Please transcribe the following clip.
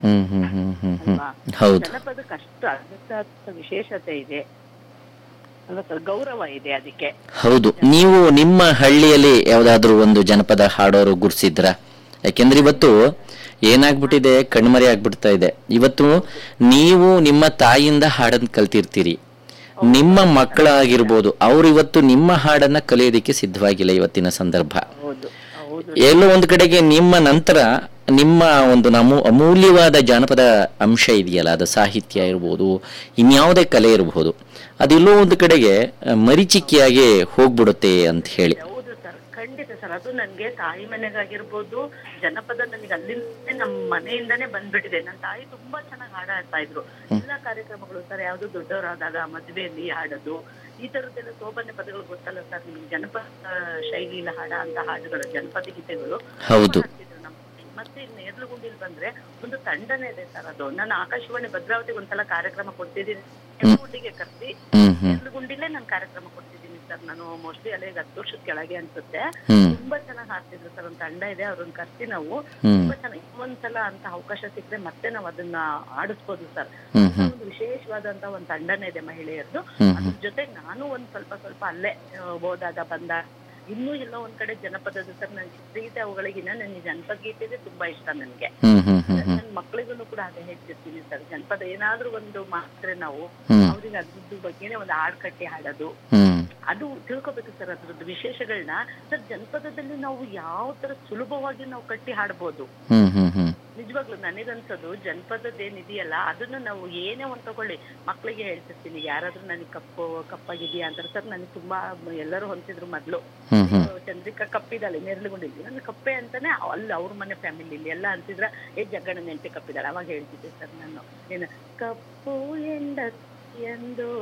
ಹ್ಮ್ ಹ್ಮ್ ಹ್ಮ್ ಹ್ಮ್ ಹ್ಮ್ ಅಲ್ವಾ ಹೌದು ಜನಪದಕ್ಕೆ ಅಷ್ಟು ಅದಕ್ಕೆ ವಿಶೇಷತೆ ಇದೆ ಅಲ್ವಾ ಸರ್ ಗೌರವ ಇದೆ ಅದಕ್ಕೆ ಹೌದು ನೀವು ನಿಮ್ಮ ಹಳ್ಳಿಯಲ್ಲಿ ಯಾವ್ದಾದ್ರು ಒಂದು ಜನಪದ ಹಾಡೋರು ಗುರ್ಸಿದ್ರ ಯಾಕೆಂದ್ರೆ ಇವತ್ತು ಏನಾಗ್ಬಿಟ್ಟಿದೆ ಕಣ್ಮರೆ ಆಗ್ಬಿಡ್ತಾ ಇದೆ ಇವತ್ತು ನೀವು ನಿಮ್ಮ ತಾಯಿಯಿಂದ ಹಾಡನ್ನ ಕಲ್ತಿರ್ತೀರಿ ನಿಮ್ಮ ಮಕ್ಕಳಾಗಿರ್ಬೋದು ಅವ್ರು ಇವತ್ತು ನಿಮ್ಮ ಹಾಡನ್ನ ಕಲಿಯೋದಕ್ಕೆ ಸಿದ್ಧವಾಗಿಲ್ಲ ಇವತ್ತಿನ ಸಂದರ್ಭ ಹೌದು ಹೌದು ಎಲ್ಲೋ ಒಂದು ಕಡೆಗೆ ನಿಮ್ಮ ನಂತರ ನಿಮ್ಮ ಒಂದು ನಮೂ ಅಮೂಲ್ಯವಾದ ಜಾನಪದ ಅಂಶ ಇದೆಯಲ್ಲ ಅದು ಸಾಹಿತ್ಯ ಇರ್ಬೋದು ಇನ್ಯಾವುದೇ ಕಲೆ ಇರಬಹುದು ಅದೆಲ್ಲೋ ಒಂದು ಕಡೆಗೆ ಆ, ಮರೀಚಿಕೆಯಾಗಿ ಹೋಗ್ಬಿಡುತ್ತೆ ಅಂತ ಹೇಳಿ ಹೌದು ಸರ್ ಖಂಡಿತ ಸರ್ ಅದು ನನ್ಗೆ ತಾಯಿ ಮನೆಗಾಗಿರ್ಬೋದು ಜನಪದ ನನಗೆ ಅಲ್ಲಿಂದನೇ ನಮ್ಮ ಮನೆಯಿಂದಾನೇ ಬಂದ್ಬಿಟ್ಟಿದೆ ನನ್ನ ತಾಯಿ ತುಂಬಾ ಚೆನ್ನಾಗಿ ಹಾಡ ಹಾಡ್ತಾ ಇದ್ರು ಎಲ್ಲಾ ಕಾರ್ಯಕ್ರಮಗಳು ಸರ್ ಯಾವ್ದು ದೊಡ್ಡವರಾದಾಗ ಮದುವೆಯಲ್ಲಿ ಹಾಡೋದು ಈ ತರದ್ದೆಲ್ಲ ಸೋಬನೆ ಪದಗಳು ಗೊತ್ತಲ್ಲ ಸರ್ ನಿಮ್ಗೆ ಜನಪದ ಶೈಲಿಲ ಹಾಡ ಅಂತ ಹಾಡುಗಳು ಜನಪದ ಗೀತೆಗಳು ಹೌದು ಹಾಡ್ತಿದ್ರು ನಮ್ಮ ಮನೆ. ಮತ್ತೆ ಇನ್ನು ನೇರ್ಲುಗುಂಡಿಲ್ ಬಂದ್ರೆ ಒಂದು ತಂಡನೇ ಇದೆ ಸರ್ ಅದು ನಾನು ಆಕಾಶವಾಣಿ ಭದ್ರಾವತಿಗೆ ಒಂದ್ಸಲ ಕಾರ್ಯಕ್ರಮ ಕೊಡ್ತಿದ್ದೀನಿ ನೇರ್ಲುಗುಂಡಿಗೆ ಕರೆಸಿ ಹ್ಮ್ ಹ್ಮ್ ನೇರ್ಲುಗುಂಡಿಲೇ ನಾನು ಕಾರ್ಯಕ್ರಮ ಕೊಡ್ತಿದ್ದೀನಿ ಸರ್ ನಾನು ಮೋಸ್ಟ್ಲಿ ಅಲ್ಲೇ ಹತ್ತು ವರ್ಷದ ಕೆಳಗೆ ಅನ್ಸುತ್ತೆ ಹ್ಮ್ ತುಂಬಾ ಚೆನ್ನಾಗಿ ಹಾಡ್ತಿದ್ರು ಸರ್ ಒಂದು ತಂಡ ಇದೆ ಅವ್ರನ್ನ ಕರ್ಸಿ ನಾವು ಹ್ಮ್ ತುಂಬಾ ಚೆನ್ನಾಗಿ ಒಂದ್ಸಲ ಅಂತ ಅವಕಾಶ ಸಿಕ್ಕರೆ ಮತ್ತೆ ನಾವು ಅದನ್ನ ಆಡಿಸ್ಬೋದು ಸರ್ ಹ್ಮ್ ಹ್ಮ್ ಒಂದು ವಿಶೇಷವಾದಂತ ಒಂದು ತಂಡನೇ ಇದೆ ಮಹಿಳೆಯರದು ಹ್ಮ್ ಅದ್ರ ಜೊತೆ ನಾನು ಒಂದ್ ಸ್ವಲ್ಪ ಸ್ವಲ್ಪ ಅಲ್ಲೇ ಆ, ಹೋದಾಗ ಬಂದಾಗ ಇನ್ನೂ ಎಲ್ಲೋ ಒಂದ್ ಕಡೆ ಜನಪದದ ಸರ್ ನನ್ ಚಿತ್ರಗೀತೆ ಅವುಗಳಿಗಿನ ನನ್ ಜನಪದ ಗೀತೆ ಇದೆ ತುಂಬಾ ಇಷ್ಟ ನನ್ಗೆ ಹ್ಮ್ ಹ್ಮ್ ಹ್ಮ್ ನನ್ನ ಮಕ್ಳಿಗೂ ಕೂಡ ಅದೇ ಹೇಳ್ತಿರ್ತೀನಿ ಸರ್ ಜನಪದ ಏನಾದ್ರೂ ಒಂದು ಮಾತ್ರೆ ನಾವು ಹ್ಮ್ ಅವ್ರಿಗೆ ಅದ್ರದ್ದು ಬಗ್ಗೆನೇ ಒಂದು ಹಾಡ್ ಕಟ್ಟಿ ಹಾಡೋದು ಹ್ಮ್ ಅದು ತಿಳ್ಕೊಬೇಕು ಸರ್ ಅದ್ರದ್ದು ವಿಶೇಷಗಳನ್ನ ಸರ್ ಜನಪದದಲ್ಲಿ ನಾವು ಯಾವ ತರ ಸುಲಭವಾಗಿ ನಾವು ಕಟ್ಟಿ ಹಾಡ್ಬೋದು ಹ್ಮ್ ಹ್ಮ್ ಹ್ಮ್ ನಿಜವಾಗ್ಲು ನನಗನ್ಸೋದು ಜನಪದದ್ದೇನಿದೆಯಲ್ಲ ಅದನ್ನ ನಾವು ಏನೇ ಒಂದ್ ತಗೊಳ್ಳಿ ಮಕ್ಳಿಗೆ ಹೇಳ್ತಿರ್ತೀನಿ ಯಾರಾದ್ರೂ ನನಗೆ ಕಪ್ಪು ಕಪ್ಪಾಗಿದ್ಯಾ ಅಂತಾರೆ ಸರ್ ನನಗೆ ತುಂಬಾ ಎಲ್ಲರೂ ಹೊಂತಿದ್ರು ಮೊದ್ಲು ಹ್ಮ್ ಹ್ಮ್ ಚಂದ್ರಿಕಾ ಕಪ್ಪಿದಾಳೆ ನೇರ್ಲುಗೊಂಡಿದ್ವಿ ನನ್ನ ಕಪ್ಪೆ ಅಂತಾನೆ ಅಲ್ಲಿ ಅವ್ರ ಮನೆ ಫ್ಯಾಮಿಲಿ ಎಲ್ಲ ಅಂತಿದ್ರ ಏ ಜಗ್ಗಣ ನೆಂಟೆ ಕಪ್ಪಿದಾಳೆ ಅವಾಗ ಹೇಳ್ತಿದ್ದೆ ಸರ್ ನಾನು ಏನು ಕಪ್ಪು ಎಂಡ ಎಂದು